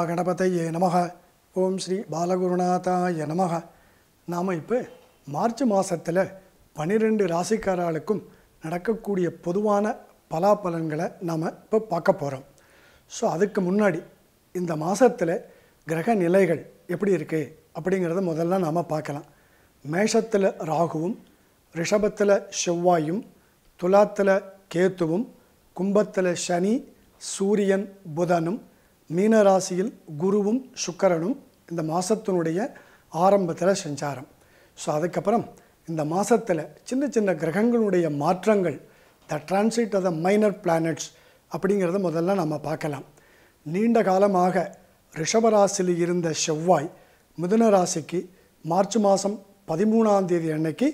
மகாகணபதையே நமக ஓம் ஸ்ரீ பாலகுருநாதாய நமக நாம் இப்போ மார்ச் மாதத்தில் பன்னிரெண்டு ராசிக்காரர்களுக்கும் நடக்கக்கூடிய பொதுவான பலாபலன்களை நாம் இப்போ பார்க்க போகிறோம் ஸோ அதுக்கு முன்னாடி இந்த மாதத்தில் கிரக நிலைகள் எப்படி இருக்குது அப்படிங்கிறத முதல்ல நாம் பார்க்கலாம் மேஷத்தில் ராகுவும் ரிஷபத்தில் செவ்வாயும் துலாத்தில் கேத்துவும் கும்பத்தில் சனி சூரியன் புதனும் மீனராசியில் குருவும் சுக்கிரனும் இந்த மாதத்தினுடைய ஆரம்பத்தில் செஞ்சாரம் ஸோ அதுக்கப்புறம் இந்த மாதத்தில் சின்ன சின்ன கிரகங்களுடைய மாற்றங்கள் the transit of the minor planets அப்படிங்கிறத முதல்ல நம்ம பார்க்கலாம் நீண்ட காலமாக ரிஷபராசியில் இருந்த செவ்வாய் மிதுன ராசிக்கு மார்ச் மாதம் பதிமூணாம் தேதி அன்னைக்கு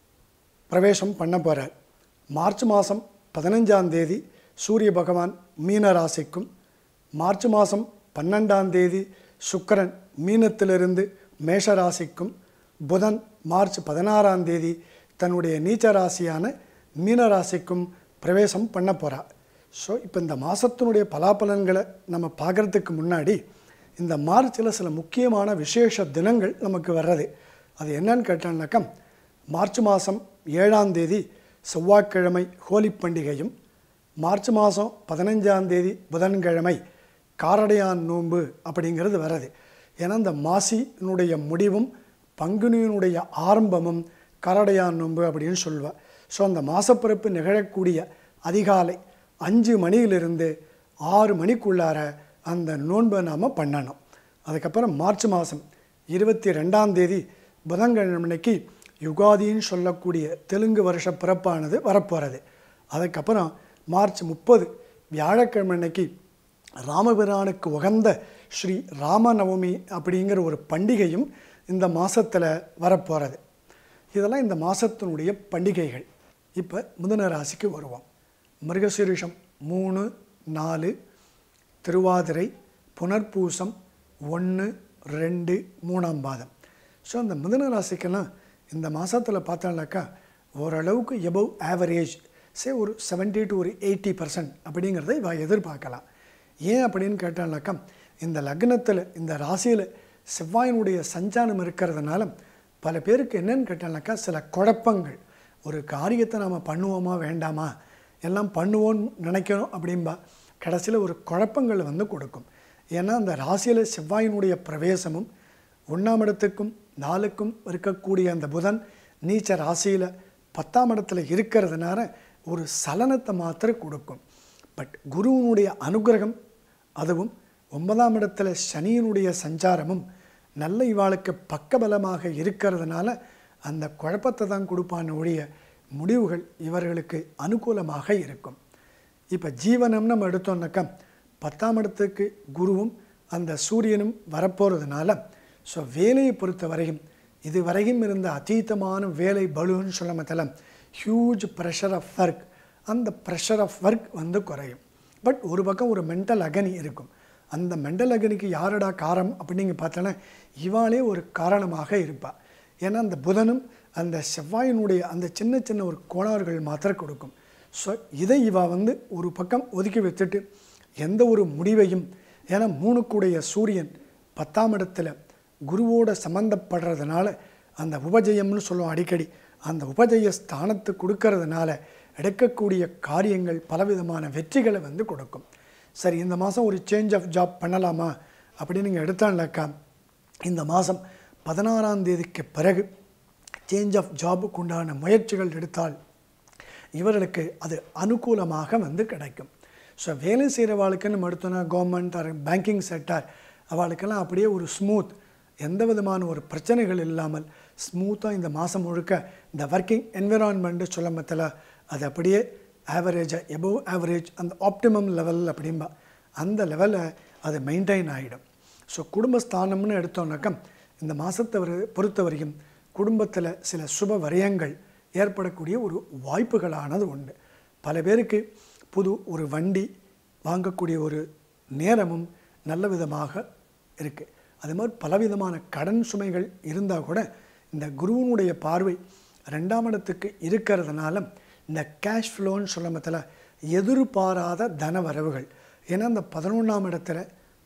பிரவேசம் பண்ண போகிறார் மார்ச் மாதம் பதினஞ்சாம் தேதி சூரிய பகவான் மீன ராசிக்கும் மார்ச் மாதம் பன்னெண்டாம் தேதி சுக்கிரன் மீனத்திலிருந்து மேஷ ராசிக்கும் புதன் மார்ச் பதினாறாம் தேதி தன்னுடைய நீச்ச ராசியான மீன ராசிக்கும் பிரவேசம் பண்ண போகிறார் ஸோ இப்போ இந்த மாதத்தினுடைய பலாபலன்களை நம்ம பார்க்குறதுக்கு முன்னாடி இந்த மார்ச்சில் சில முக்கியமான விசேஷ தினங்கள் நமக்கு வர்றது அது என்னன்னு கேட்டோம்னாக்கா மார்ச் மாதம் ஏழாம் தேதி செவ்வாய்க்கிழமை ஹோலி பண்டிகையும் மார்ச் மாதம் பதினஞ்சாம் தேதி புதன்கிழமை காரடையான் நோன்பு அப்படிங்கிறது வர்றது ஏன்னா இந்த மாசினுடைய முடிவும் பங்குனியினுடைய ஆரம்பமும் காரடையான் நோன்பு அப்படின்னு சொல்லுவாள் ஸோ அந்த மாசப்பிறப்பு நிகழக்கூடிய அதிகாலை அஞ்சு மணியிலிருந்து ஆறு மணிக்குள்ளார அந்த நோன்பை நாம் பண்ணணும் அதுக்கப்புறம் மார்ச் மாதம் இருபத்தி ரெண்டாம் தேதி புதன்கிழமைக்கு யுகாதின்னு சொல்லக்கூடிய தெலுங்கு வருஷ பிறப்பானது வரப்போகிறது அதுக்கப்புறம் மார்ச் முப்பது வியாழக்கிழமை அன்னைக்கு ராமபிரானுக்கு உகந்த ஸ்ரீ ராமநவமி அப்படிங்கிற ஒரு பண்டிகையும் இந்த மாதத்தில் வரப்போகிறது இதெல்லாம் இந்த மாதத்தினுடைய பண்டிகைகள் இப்போ மிதுன ராசிக்கு வருவோம் மிருகசீரிஷம் மூணு நாலு திருவாதிரை புனர்பூசம் ஒன்று ரெண்டு மூணாம் பாதம் ஸோ அந்த மிதுன ராசிக்கெல்லாம் இந்த மாதத்தில் பார்த்தோம்னாக்கா ஓரளவுக்கு எபவ் ஆவரேஜ் சே ஒரு செவன்ட்டி டு ஒரு எயிட்டி பர்சன்ட் அப்படிங்கிறத இவ எதிர்பார்க்கலாம் ஏன் அப்படின்னு கேட்டால்னாக்கா இந்த லக்னத்தில் இந்த ராசியில் செவ்வாயினுடைய சஞ்சானம் இருக்கிறதுனால பல பேருக்கு என்னன்னு கேட்டால்னாக்கா சில குழப்பங்கள் ஒரு காரியத்தை நாம் பண்ணுவோமா வேண்டாமா எல்லாம் பண்ணுவோன்னு நினைக்கணும் அப்படின்பா கடைசியில் ஒரு குழப்பங்கள் வந்து கொடுக்கும் ஏன்னா அந்த ராசியில் செவ்வாயினுடைய பிரவேசமும் ஒன்றாம் இடத்துக்கும் நாலுக்கும் இருக்கக்கூடிய அந்த புதன் நீச்ச ராசியில் பத்தாம் இடத்துல இருக்கிறதுனால ஒரு சலனத்தை மாத்திரம் கொடுக்கும் பட் குருவினுடைய அனுகிரகம் அதுவும் ஒன்பதாம் இடத்துல சனியினுடைய சஞ்சாரமும் நல்ல இவாளுக்கு பக்கபலமாக இருக்கிறதுனால அந்த குழப்பத்தை தான் கொடுப்பான ஒழிய முடிவுகள் இவர்களுக்கு அனுகூலமாக இருக்கும் இப்போ ஜீவனம் நம்ம எடுத்தோம்னாக்கா பத்தாம் இடத்துக்கு குருவும் அந்த சூரியனும் வரப்போகிறதுனால ஸோ வேலையை பொறுத்த வரையும் இது வரையும் இருந்த அதீதமான வேலை பலுன்னு சொல்ல மத்தில ஹியூஜ் ப்ரெஷர் ஆஃப் ஒர்க் அந்த ப்ரெஷர் ஆஃப் ஒர்க் வந்து குறையும் பட் ஒரு பக்கம் ஒரு மென்டல் அகனி இருக்கும் அந்த மென்டல் அகனிக்கு யாரடா காரம் அப்படின்னு பார்த்தோன்னா இவாளே ஒரு காரணமாக இருப்பாள் ஏன்னா அந்த புதனும் அந்த செவ்வாயினுடைய அந்த சின்ன சின்ன ஒரு கோளாறுகள் மாத்திரம் கொடுக்கும் ஸோ இதை இவா வந்து ஒரு பக்கம் ஒதுக்கி வச்சுட்டு எந்த ஒரு முடிவையும் ஏன்னா மூணுக்குடைய சூரியன் பத்தாம் இடத்துல குருவோட சம்மந்தப்படுறதுனால அந்த உபஜயம்னு சொல்லுவோம் அடிக்கடி அந்த உபஜய ஸ்தானத்தை கொடுக்கறதுனால எடுக்கக்கூடிய காரியங்கள் பலவிதமான வெற்றிகளை வந்து கொடுக்கும் சரி இந்த மாதம் ஒரு சேஞ்ச் ஆஃப் ஜாப் பண்ணலாமா அப்படின்னு நீங்கள் எடுத்தாங்கனாக்கா இந்த மாதம் பதினாறாம் தேதிக்கு பிறகு சேஞ்ச் ஆஃப் ஜாபுக்கு உண்டான முயற்சிகள் எடுத்தால் இவர்களுக்கு அது அனுகூலமாக வந்து கிடைக்கும் ஸோ வேலை செய்கிறவாளுக்கு நம்ம எடுத்தோன்னா கவர்மெண்ட் ஆர் பேங்கிங் செக்டார் அவளுக்கெல்லாம் அப்படியே ஒரு ஸ்மூத் எந்த விதமான ஒரு பிரச்சனைகள் இல்லாமல் ஸ்மூத்தாக இந்த மாதம் முழுக்க இந்த ஒர்க்கிங் என்விரான்மெண்ட்டு சொல்ல மத்தில் அது அப்படியே ஆவரேஜாக எபோவ் ஆவரேஜ் அந்த ஆப்டிமம் லெவல் அப்படிம்பா அந்த லெவலில் அது மெயின்டைன் ஆகிடும் ஸோ குடும்பஸ்தானம்னு எடுத்தோம்னாக்கா இந்த மாதத்தை பொறுத்த வரைக்கும் குடும்பத்தில் சில சுப வரியங்கள் ஏற்படக்கூடிய ஒரு வாய்ப்புகளானது உண்டு பல பேருக்கு புது ஒரு வண்டி வாங்கக்கூடிய ஒரு நேரமும் நல்ல விதமாக இருக்குது அது மாதிரி பலவிதமான கடன் சுமைகள் இருந்தால் கூட இந்த குருவனுடைய பார்வை ரெண்டாம் இடத்துக்கு இருக்கிறதுனால இந்த கேஷ் ஃப்ளோன்னு சொல்ல மத்தில எதிர்பாராத தன வரவுகள் ஏன்னா இந்த பதினொன்றாம் இடத்துல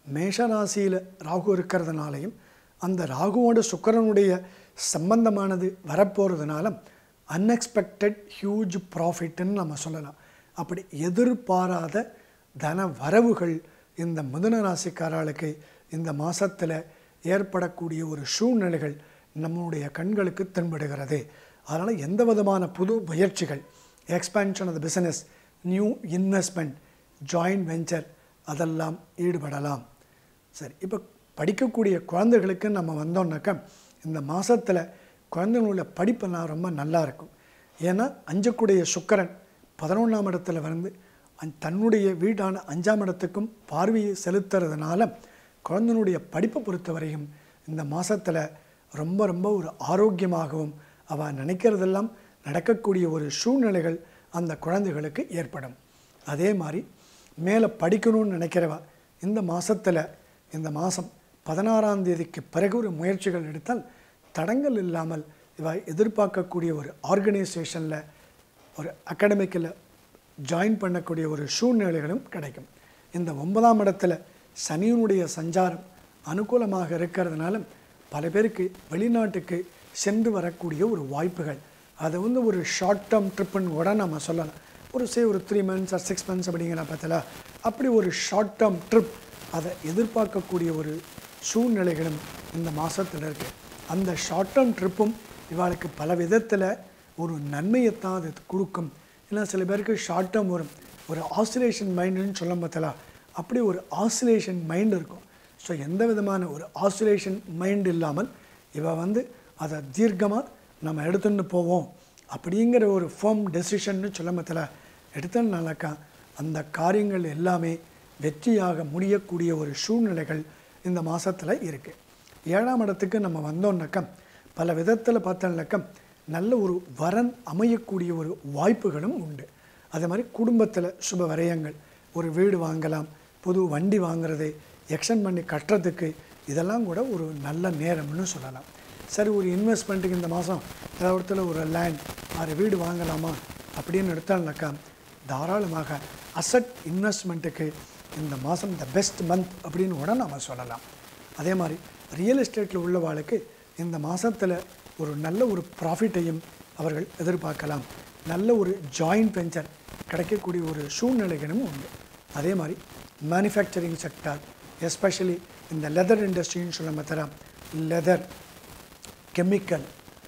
மேஷ ராசியில் ராகு இருக்கிறதுனாலையும் அந்த ராகுவோட சுக்கிரனுடைய சம்பந்தமானது வரப்போகிறதுனால அன்எக்ஸ்பெக்டட் ஹியூஜ் ப்ராஃபிட்னு நம்ம சொல்லலாம் அப்படி எதிர்பாராத தன வரவுகள் இந்த மிதுன ராசிக்காரர்களுக்கு இந்த மாதத்தில் ஏற்படக்கூடிய ஒரு சூழ்நிலைகள் நம்முடைய கண்களுக்கு தென்படுகிறது அதனால் எந்த விதமான புது முயற்சிகள் expansion of the business new investment joint venture அதெல்லாம் ஈடுபடலாம் சரி இப்போ படிக்கக்கூடிய குழந்தைகளுக்கு நம்ம வந்தோம்னாக்கா இந்த மாதத்தில் குழந்தைங்களோட படிப்பெல்லாம் ரொம்ப நல்லா இருக்கும் ஏன்னா அஞ்சக்கூடிய சுக்கரன் பதினொன்றாம் இடத்துல வந்து அந் தன்னுடைய வீடான அஞ்சாம் இடத்துக்கும் பார்வையை செலுத்துறதுனால குழந்தைனுடைய படிப்பை பொறுத்தவரையும் இந்த மாதத்தில் ரொம்ப ரொம்ப ஒரு ஆரோக்கியமாகவும் அவள் நினைக்கிறதெல்லாம் நடக்கக்கூடிய ஒரு சூழ்நிலைகள் அந்த குழந்தைகளுக்கு ஏற்படும் அதே மாதிரி மேலே படிக்கணும்னு நினைக்கிறவா இந்த மாதத்தில் இந்த மாதம் பதினாறாம் தேதிக்கு பிறகு ஒரு முயற்சிகள் எடுத்தால் தடங்கள் இல்லாமல் இவ எதிர்பார்க்கக்கூடிய ஒரு ஆர்கனைசேஷனில் ஒரு அகாடமிக்கில் ஜாயின் பண்ணக்கூடிய ஒரு சூழ்நிலைகளும் கிடைக்கும் இந்த ஒன்பதாம் இடத்துல சனியினுடைய சஞ்சாரம் அனுகூலமாக இருக்கிறதுனால பல பேருக்கு வெளிநாட்டுக்கு சென்று வரக்கூடிய ஒரு வாய்ப்புகள் அதை வந்து ஒரு ஷார்ட் டேர்ம் ட்ரிப்புன்னு கூட நம்ம சொல்லலாம் ஒரு சே ஒரு three months or six months அப்படிங்கிற பார்த்தல அப்படி ஒரு ஷார்ட் டேர்ம் ட்ரிப் அதை எதிர்பார்க்கக்கூடிய ஒரு சூழ்நிலைகளும் இந்த மாதத்தில் இருக்குது அந்த ஷார்ட் டேர்ம் ட்ரிப்பும் இவாளுக்கு பல விதத்தில் ஒரு நன்மையைத்தான் அது கொடுக்கும் ஏன்னா சில பேருக்கு ஷார்ட் டேர்ம் வரும் ஒரு ஆசிலேஷன் மைண்டுன்னு சொல்ல பார்த்தல அப்படி ஒரு ஆசிலேஷன் மைண்ட் இருக்கும் ஸோ எந்த விதமான ஒரு ஆசிலேஷன் மைண்ட் இல்லாமல் இவ வந்து அதை தீர்க்கமாக நம்ம எடுத்துன்னு போவோம் அப்படிங்கிற ஒரு ஃபேம் டெசிஷன்னு சொல்ல மத்தில எடுத்தனாலக்கா அந்த காரியங்கள் எல்லாமே வெற்றியாக முடியக்கூடிய ஒரு சூழ்நிலைகள் இந்த மாதத்தில் இருக்குது ஏழாம் இடத்துக்கு நம்ம வந்தோம்னாக்கா பல விதத்தில் பார்த்தோம்னாக்கா நல்ல ஒரு வரன் அமையக்கூடிய ஒரு வாய்ப்புகளும் உண்டு அதே மாதிரி குடும்பத்தில் சுப விரயங்கள் ஒரு வீடு வாங்கலாம் புது வண்டி வாங்குறது எக்ஸ்டன் பண்ணி கட்டுறதுக்கு இதெல்லாம் கூட ஒரு நல்ல நேரம்னு சொல்லலாம் சரி ஒரு இன்வெஸ்ட்மெண்ட்டுக்கு இந்த மாதம் ஏதாவது இடத்துல ஒரு லேண்ட் ஆறு வீடு வாங்கலாமா அப்படின்னு எடுத்தால்னாக்கா தாராளமாக அசட் இன்வெஸ்ட்மெண்ட்டுக்கு இந்த மாதம் த பெஸ்ட் மந்த் அப்படின்னு கூட நம்ம சொல்லலாம் அதே மாதிரி ரியல் எஸ்டேட்டில் உள்ளவாளுக்கு இந்த மாதத்தில் ஒரு நல்ல ஒரு ப்ராஃபிட்டையும் அவர்கள் எதிர்பார்க்கலாம் நல்ல ஒரு ஜாயிண்ட் வெஞ்சர் கிடைக்கக்கூடிய ஒரு சூழ்நிலைகளும் உண்டு அதே மாதிரி மேனுஃபேக்சரிங் செக்டார் எஸ்பெஷலி இந்த லெதர் இண்டஸ்ட்ரின்னு சொல்ல மாத்திரா லெதர் கெமிக்கல்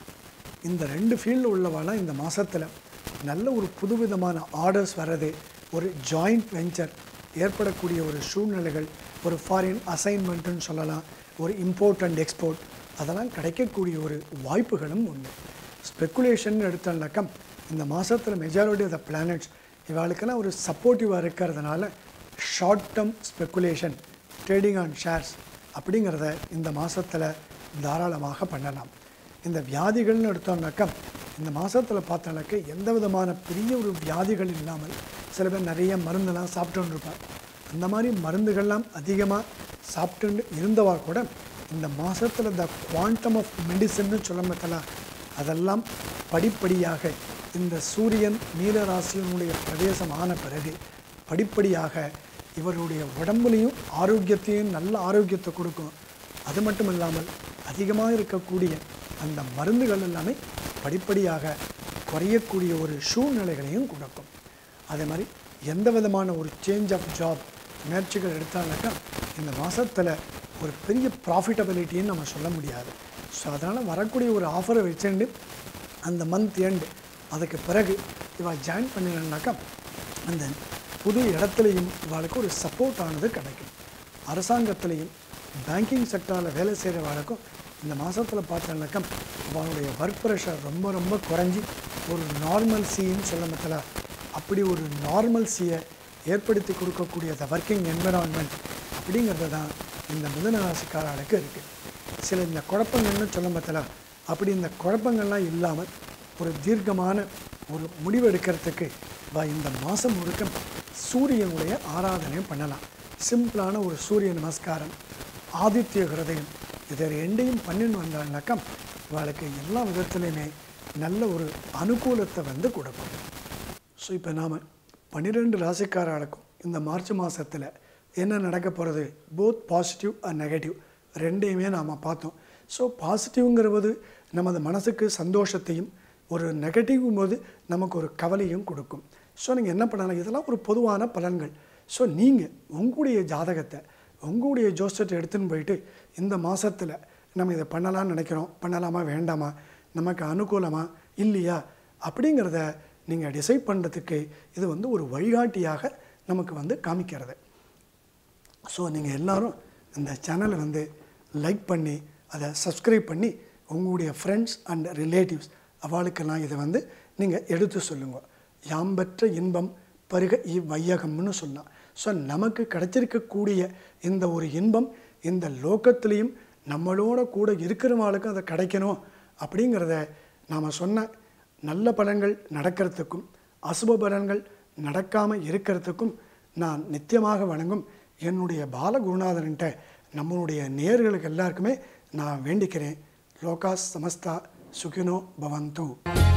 இந்த ரெண்டு ஃபீல்டில் உள்ளவாலாம் இந்த மாதத்தில் நல்ல ஒரு புதுவிதமான ஆர்டர்ஸ் வர்றது ஒரு ஜாயிண்ட் வெஞ்சர் ஏற்படக்கூடிய ஒரு சூழ்நிலைகள் ஒரு ஃபாரின் அசைன்மெண்ட்டுன்னு சொல்லலாம் ஒரு இம்போர்ட் அண்ட் எக்ஸ்போர்ட் அதெல்லாம் கிடைக்கக்கூடிய ஒரு வாய்ப்புகளும் உண்டு ஸ்பெக்குலேஷன் எடுத்தோம்னாக்கா இந்த மாதத்தில் மெஜாரிட்டி ஆஃப் த பிளானட்ஸ் இவாளுக்கெல்லாம் ஒரு சப்போர்ட்டிவாக இருக்கிறதுனால short term speculation trading on shares அப்படிங்கிறத இந்த மாதத்தில் தாராளமாக பண்ணலாம் இந்த வியாதிகள்னு எடுத்தோம்னாக்கா இந்த மாதத்தில் பார்த்தோம்னாக்கா எந்த விதமான பெரிய ஒரு வியாதிகள் இல்லாமல் சில பேர் நிறைய மருந்தெல்லாம் சாப்பிட்டுன்னு இருப்பார் அந்த மாதிரி மருந்துகள்லாம் அதிகமாக சாப்பிட்டுன்னு இருந்தவா கூட இந்த மாதத்தில் த குவாண்டம் ஆஃப் மெடிசன்னு சொல்ல மாட்டலாம் அதெல்லாம் படிப்படியாக இந்த சூரியன் மீனராசியினுடைய பிரவேசம் ஆன பிறகு படிப்படியாக இவருடைய உடம்புலையும் ஆரோக்கியத்தையும் நல்ல ஆரோக்கியத்தை கொடுக்கும் அது மட்டும் இல்லாமல் அதிகமாக இருக்கக்கூடிய அந்த மருந்துகள் எல்லாமே படிப்படியாக குறையக்கூடிய ஒரு சூழ்நிலைகளையும் கொடுக்கும் அதே மாதிரி எந்த விதமான ஒரு சேஞ்ச் ஆஃப் ஜாப் முயற்சிகள் எடுத்தாங்கனாக்கா இந்த மாதத்தில் ஒரு பெரிய ப்ராஃபிட்டபிலிட்டின்னு நம்ம சொல்ல முடியாது ஸோ அதனால் வரக்கூடிய ஒரு ஆஃபரை வச்சுண்டு அந்த மந்த் எண்டு அதுக்கு பிறகு இவள் ஜாயின் பண்ணினாக்கா அந்த புது இடத்துலையும் இவாளுக்கு ஒரு சப்போர்ட் ஆனது கிடைக்கும் அரசாங்கத்திலையும் பேங்கிங் செக்டாரில் வேலை செய்கிறவாளுக்கும் இந்த மாதத்தில் பார்த்தோம்னாக்கா அவளுடைய ஒர்க் ப்ரெஷர் ரொம்ப ரொம்ப குறைஞ்சி ஒரு நார்மல் சின்னு சொல்ல மத்தில அப்படி ஒரு நார்மல் சியை ஏற்படுத்தி கொடுக்கக்கூடிய அந்த ஒர்க்கிங் என்விரான்மெண்ட் அப்படிங்கிறது தான் இந்த மிதுன ராசிக்காரர்களுக்கு இருக்குது சில இந்த குழப்பங்கள்னு சொல்ல மத்தில அப்படி இந்த குழப்பங்கள்லாம் இல்லாமல் ஒரு தீர்க்கமான ஒரு முடிவு எடுக்கிறதுக்கு வா இந்த மாதம் முழுக்க சூரியனுடைய ஆராதனை பண்ணலாம் சிம்பிளான ஒரு சூரிய நமஸ்காரம் ஆதித்ய ஹிருதயம் இதை ரெண்டையும் பண்ணின்னு வந்தாங்கனாக்கா இவளுக்கு எல்லா விதத்துலையுமே நல்ல ஒரு அனுகூலத்தை வந்து கொடுக்கும் ஸோ இப்போ நாம் பன்னிரெண்டு ராசிக்காரர்களுக்கும் இந்த மார்ச் மாதத்தில் என்ன நடக்க போகிறது போத் பாசிட்டிவ் அண்ட் நெகட்டிவ் ரெண்டையுமே நாம் பார்த்தோம் ஸோ பாசிட்டிவ்ங்கிறது நமது மனசுக்கு சந்தோஷத்தையும் ஒரு நெகட்டிவ் போது நமக்கு ஒரு கவலையும் கொடுக்கும் ஸோ நீங்கள் என்ன பண்ணலாம் இதெல்லாம் ஒரு பொதுவான பலன்கள் ஸோ நீங்கள் உங்களுடைய ஜாதகத்தை உங்களுடைய ஜோசியத்தை எடுத்துன்னு போயிட்டு இந்த மாதத்தில் நம்ம இதை பண்ணலாம்னு நினைக்கிறோம் பண்ணலாமா வேண்டாமா நமக்கு அனுகூலமா இல்லையா அப்படிங்கிறத நீங்கள் டிசைட் பண்ணுறதுக்கு இது வந்து ஒரு வழிகாட்டியாக நமக்கு வந்து காமிக்கிறது ஸோ நீங்கள் எல்லாரும் இந்த சேனலை வந்து லைக் பண்ணி அதை சப்ஸ்கிரைப் பண்ணி உங்களுடைய ஃப்ரெண்ட்ஸ் அண்ட் ரிலேட்டிவ்ஸ் அவளுக்கெல்லாம் இதை வந்து நீங்கள் எடுத்து சொல்லுங்க யாம்பற்ற இன்பம் பருக இவ்வையகம்னு சொல்லலாம் ஸோ நமக்கு கிடைச்சிருக்கக்கூடிய இந்த ஒரு இன்பம் இந்த லோகத்திலையும் நம்மளோட கூட இருக்கிறவங்களுக்கு அதை கிடைக்கணும் அப்படிங்கிறத நாம் சொன்ன நல்ல பலன்கள் நடக்கிறதுக்கும் அசுப பலன்கள் நடக்காமல் இருக்கிறதுக்கும் நான் நித்தியமாக வணங்கும் என்னுடைய பாலகுருநாதன்கிட்ட நம்மளுடைய நேர்களுக்கு எல்லாருக்குமே நான் வேண்டிக்கிறேன் லோகா சமஸ்தா சுகினோ பவந்து